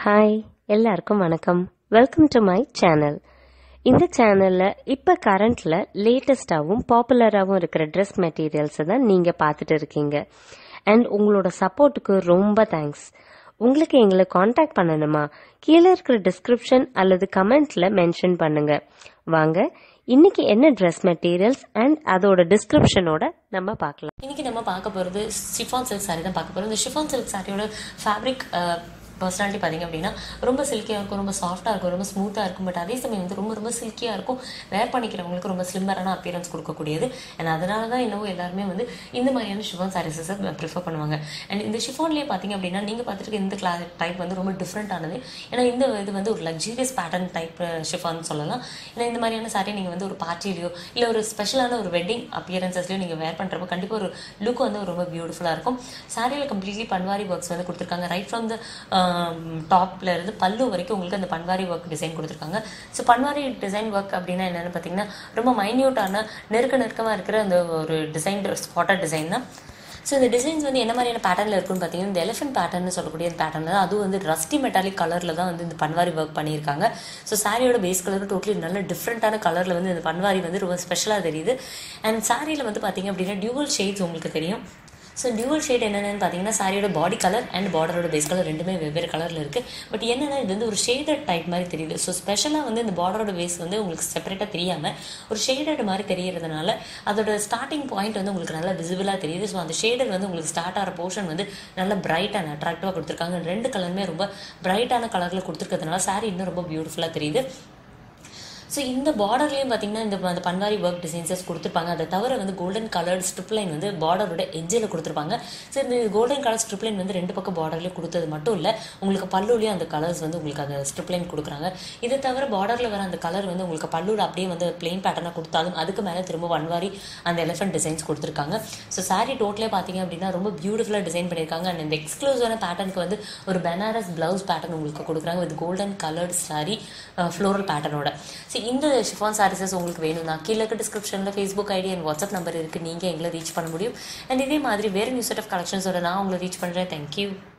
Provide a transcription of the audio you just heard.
hi எல்லாருக்கும் வணக்கம் welcome to my channel இந்த சேனலில் இப்போ கரண்ட்டில் லேட்டஸ்டாகவும் பாப்புலராகவும் இருக்கிற ட்ரெஸ் மெட்டீரியல்ஸை தான் நீங்கள் பார்த்துட்டு இருக்கீங்க அண்ட் உங்களோட சப்போர்ட்டுக்கு ரொம்ப தேங்க்ஸ் உங்களுக்கு எங்களை காண்டாக்ட் பண்ணணுமா கீழே இருக்கிற டிஸ்கிரிப்ஷன் அல்லது கமெண்ட்ல மென்ஷன் பண்ணுங்க வாங்க இன்னைக்கு என்ன ட்ரெஸ் மெட்டீரியல்ஸ் அண்ட் அதோட டிஸ்கிரிப்ஷனோட நம்ம பார்க்கலாம் இன்னைக்கு நம்ம பார்க்க போகிறது ஷிஃபான் சில்க் saree தான் பார்க்க போகிறோம் இந்த ஷிஃபான் சில்க் சாரியோட ஃபேப்ரிக் பர்சனாலிட்டி பார்த்தீங்க அப்படின்னா ரொம்ப சில்கியாக இருக்கும் ரொம்ப சாஃப்டாக இருக்கும் ரொம்ப ஸ்மூத்தாக இருக்கும் பட் அதே சமயம் வந்து ரொம்ப ரொம்ப சில்கியாக இருக்கும் வேர் பண்ணிக்கிறவங்களுக்கு ரொம்ப ஸ்லிம்மரான அப்பியரன்ஸ் கொடுக்கக்கூடியது அண்ட் அதனால தான் என்னவோ எல்லாருமே வந்து இந்த மாதிரியான ஷிஃபான் சாரீஸஸை ப்ரிஃபர் பண்ணுவாங்க அண்ட் இந்த ஷிஃபான்லேயே பார்த்தீங்க அப்படின்னா நீங்கள் பார்த்துருக்க இந்த கிளா டைப் வந்து ரொம்ப டிஃப்ரெண்ட்டானது ஏன்னா இந்த இது வந்து ஒரு லக்ஸூரியஸ் பேட்டர்ன் டைப் ஷிஃபான் சொல்லலாம் ஏன்னா இந்த மாதிரியான சாரீ நீங்கள் வந்து ஒரு பார்ட்டிலையோ இல்லை ஒரு ஸ்பெஷலான ஒரு வெட்டிங் அப்பியரன்சஸ்லையோ நீங்கள் வேர் பண்ணுறப்போ கண்டிப்பாக ஒரு லுக் வந்து ரொம்ப பியூட்டிஃபுல்லாக இருக்கும் சாரியில் கம்ப்ளீட்லி பன்வாரி ஒர்க்ஸ் வந்து கொடுத்துருக்காங்க ரைட் ஃப்ரம் த டாப்ல இருந்து பல்லு வரைக்கும் உங்களுக்கு அந்த பன்வாரி ஒர்க் டிசைன் கொடுத்துருக்காங்க ஸோ பன்வாரி டிசைன் ஒர்க் அப்படின்னா என்னென்னு பார்த்தீங்கன்னா ரொம்ப மைன்யூட்டான நெருக்க நெருக்கமாக இருக்கிற அந்த ஒரு டிசைன் ஸ்பாட்டட் டிசைன் தான் ஸோ இந்த டிசைன்ஸ் வந்து என்ன மாதிரியான பேட்டர்னில் இருக்குன்னு பார்த்தீங்கன்னா இந்த எலிஃபென்ட் பேட்டர்னு சொல்லக்கூடிய பேட்டர்ன் தான் அதுவும் வந்து ரஸ்டி மெட்டாலிக் கலரில் தான் வந்து இந்த பன்வாரி ஒர்க் பண்ணியிருக்காங்க ஸோ சாரியோட பேஸ் கலர் டோட்டலி நல்ல டிஃப்ரெண்ட்டான கலரில் வந்து இந்த பன்வாரி வந்து ரொம்ப ஸ்பெஷலாக தெரியுது அண்ட் சாரியில் வந்து பார்த்தீங்க அப்படின்னா டியூவல் ஷேட்ஸ் உங்களுக்கு தெரியும் ஸோ டியூவல் ஷேட் என்னென்னு பார்த்தீங்கன்னா சாரியோட பாடி கலர் அண்ட் பார்டரோட பேஸ் கலர் ரெண்டுமே வெவ்வேறு கலரில் இருக்குது பட் என்னென்னா இது வந்து ஒரு ஷேடட் டைப் மாதிரி தெரியுது ஸோ ஸ்பெஷலாக வந்து இந்த பார்டரோட பேஸ் வந்து உங்களுக்கு செப்பரேட்டாக தெரியாமல் ஒரு ஷேடட் மாதிரி தெரியறதுனால அதோட ஸ்டார்டிங் பாயிண்ட் வந்து உங்களுக்கு நல்லா விசிபிளாக தெரியுது ஸோ அந்த ஷேடர் வந்து உங்களுக்கு ஸ்டார்ட் ஆகிற போர்ஷன் வந்து நல்ல பிரைட் அண்ட் அட்ராக்டிவாக கொடுத்துருக்காங்க ரெண்டு கலருமே ரொம்ப பிரைட்டான கலரில் கொடுத்துருக்கிறதுனால சாரி இன்னும் ரொம்ப பியூட்டிஃபுல்லாக தெரியுது ஸோ இந்த பார்டர்லேயும் பார்த்தீங்கன்னா இந்த அந்த பன்வாரி ஒர்க் டிசைன்ஸஸ் கொடுத்துருப்பாங்க அதை தவிர வந்து கோல்டன் கலர்ட் ஸ்ட்ரிப் லைன் வந்து பார்டரோட எஜ்ஜில் கொடுத்துருப்பாங்க ஸோ இந்த கோல்டன் கலர் ஸ்ட்ரிப் லைன் வந்து ரெண்டு பக்கம் பார்டர்லேயே கொடுத்தது மட்டும் இல்லை உங்களுக்கு பல்லுலேயும் அந்த கலர்ஸ் வந்து உங்களுக்கு அந்த ஸ்ட்ரிப் லைன் கொடுக்குறாங்க இதை தவிர பார்டரில் வர அந்த கலர் வந்து உங்களுக்கு பல்லுவில் அப்படியே வந்து பிளெயின் பேட்டர்னாக கொடுத்தாலும் அதுக்கு மேலே திரும்ப பன்வாரி அந்த எலிஃபென்ட் டிசைன்ஸ் கொடுத்துருக்காங்க ஸோ சாரீ டோட்டலே பார்த்தீங்க அப்படின்னா ரொம்ப பியூட்டிஃபுல்லாக டிசைன் பண்ணியிருக்காங்க அண்ட் இந்த எக்ஸ்க்ளூசிவான பேட்டர்னுக்கு வந்து ஒரு பெனாரஸ் பிளவுஸ் பேட்டர்ன் உங்களுக்கு கொடுக்குறாங்க with golden coloured sari floral பேட்டர்னோட ஸோ இந்த ஷிஃபான் சாரீஸஸ் உங்களுக்கு வேணும்னா கீழே இருக்க டிஸ்கிரிப்ஷனில் Facebook ID and WhatsApp number இருக்குது நீங்கள் எங்களை ரீச் பண்ண முடியும் அண்ட் இதே மாதிரி வேறு நியூ செட் ஆஃப் கலெக்ஷன்ஸோட நான் உங்களை ரீச் பண்ணுறேன் தேங்க்யூ